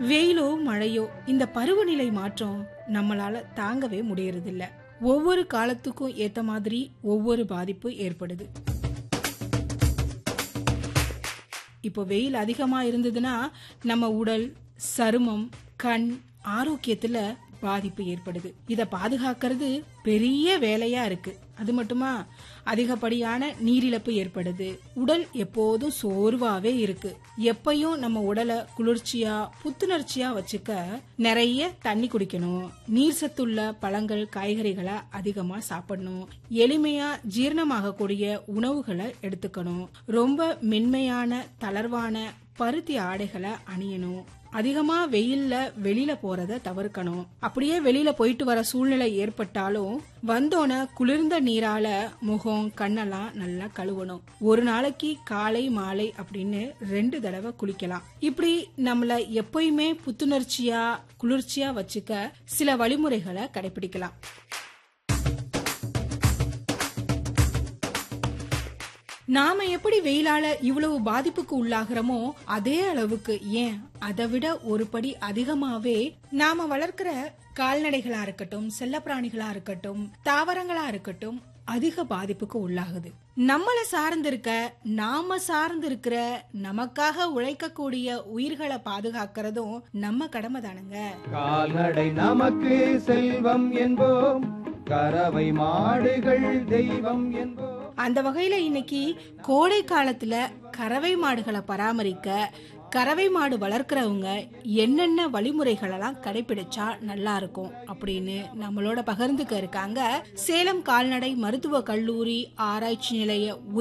வெயிலோ மழையோ இந்த பருவநிலை மாற்றம் நம்மளால தாங்கவே முடியறதில்ல ஒவ்வொரு காலத்துக்கும் ஏத்த மாதிரி ஒவ்வொரு பாதிப்பு ஏற்படுது இப்போ வெயில் அதிகமா இருந்ததுன்னா நம்ம உடல் சருமம் கண் ஆரோக்கியத்துல பாதிப்பு ஏற்படுது இத பாதுகாக்கிறது பெரிய வேலையா இருக்கு அது மட்டுமா அதிகப்படியான நீரிழப்பு ஏற்படுது உடல் எப்போதும் சோர்வாவே இருக்கு எப்பயும் நம்ம உடலை குளிர்ச்சியா புத்துணர்ச்சியா வச்சுக்க நிறைய தண்ணி குடிக்கணும் நீர் சத்துள்ள பழங்கள் காய்கறிகளை அதிகமா சாப்பிடணும் எளிமையா ஜீரணமாகக்கூடிய உணவுகளை எடுத்துக்கணும் ரொம்ப மென்மையான தளர்வான பருத்தி ஆடைகளை அணியணும் அதிகமா வெயில்ல வெளியில போறத தவிர்க்கணும் அப்படியே வெளியில போயிட்டு வர சூழ்நிலை ஏற்பட்டாலும் வந்தோன குளிர்ந்த நீரால முகம் கண்ணெல்லாம் நல்லா கழுவணும் ஒரு நாளைக்கு காலை மாலை அப்படின்னு ரெண்டு தடவை குளிக்கலாம் இப்படி நம்மள எப்பயுமே புத்துணர்ச்சியா குளிர்ச்சியா வச்சுக்க சில வழிமுறைகளை கடைபிடிக்கலாம் நாம எப்படி வெயிலால இவ்வளவு பாதிப்புக்கு உள்ளாகிறோமோ அதே அளவுக்கு ஏன் அதை விட ஒரு படி அதிகமாவே நாம வளர்க்கிற கால்நடைகளா இருக்கட்டும் செல்லப்பிராணிகளா இருக்கட்டும் தாவரங்களா இருக்கட்டும் அதிக பாதிப்புக்கு உள்ளாகுது நம்மள சார்ந்திருக்க நாம சார்ந்திருக்கிற நமக்காக உழைக்கக்கூடிய உயிர்களை பாதுகாக்கிறதும் நம்ம கடமை தானுங்க கால்நடை நமக்கு செல்வம் என்போம் கறவை மாடுகள் தெய்வம் என்போம் அந்த வகையில இன்னைக்கு கோடை காலத்துல கறவை மாடுகளை பராமரிக்க கறவை மாடு வளர்க்குறவங்க என்னென்ன வழிமுறைகளெல்லாம் கடைபிடிச்சா நல்லா இருக்கும் அப்படின்னு நம்மளோட பகிர்ந்துக்க இருக்காங்க சேலம் கால்நடை மருத்துவ கல்லூரி ஆராய்ச்சி நிலைய